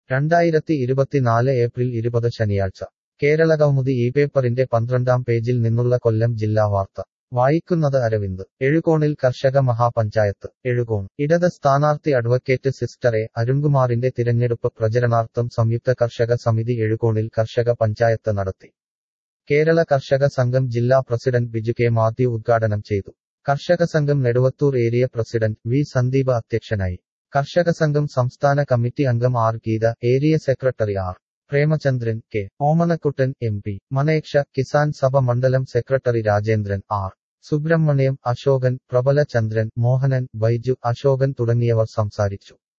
രണ്ടായിരത്തി ഇരുപത്തിനാല് ഏപ്രിൽ ഇരുപത് ശനിയാഴ്ച കേരളകൗമുദി ഈ പേപ്പറിന്റെ പന്ത്രണ്ടാം പേജിൽ നിന്നുള്ള കൊല്ലം ജില്ലാ വാർത്ത വായിക്കുന്നത് അരവിന്ദ് എഴുകോണിൽ കർഷക മഹാപഞ്ചായത്ത് എഴുകോൺ ഇടത് സ്ഥാനാർത്ഥി അഡ്വക്കേറ്റ് സിസ്റ്റർ എ അരുൺകുമാറിന്റെ തിരഞ്ഞെടുപ്പ് പ്രചരണാർത്ഥം സംയുക്ത കർഷക സമിതി എഴുകോണിൽ കർഷക പഞ്ചായത്ത് നടത്തി കേരള കർഷക സംഘം ജില്ലാ പ്രസിഡന്റ് ബിജു കെ മാത്യു ഉദ്ഘാടനം ചെയ്തു കർഷക സംഘം Neduvathoor area president V Sandeep അധ്യക്ഷനായി കർഷക സംഘം സംസ്ഥാന കമ്മിറ്റി അംഗം R Geetha area secretary R Premachandran K Omanakuttan M P Maneksha Kisan Sabha മണ്ഡലം സെക്രട്ടറി രാജേന്ദ്രൻ ആർ സുബ്രഹ്മണ്യം അശോകൻ പ്രബല ചന്ദ്രൻ മോഹനൻ ബൈജു അശോകൻ തുടങ്ങിയവർ സംസാരിച്ചു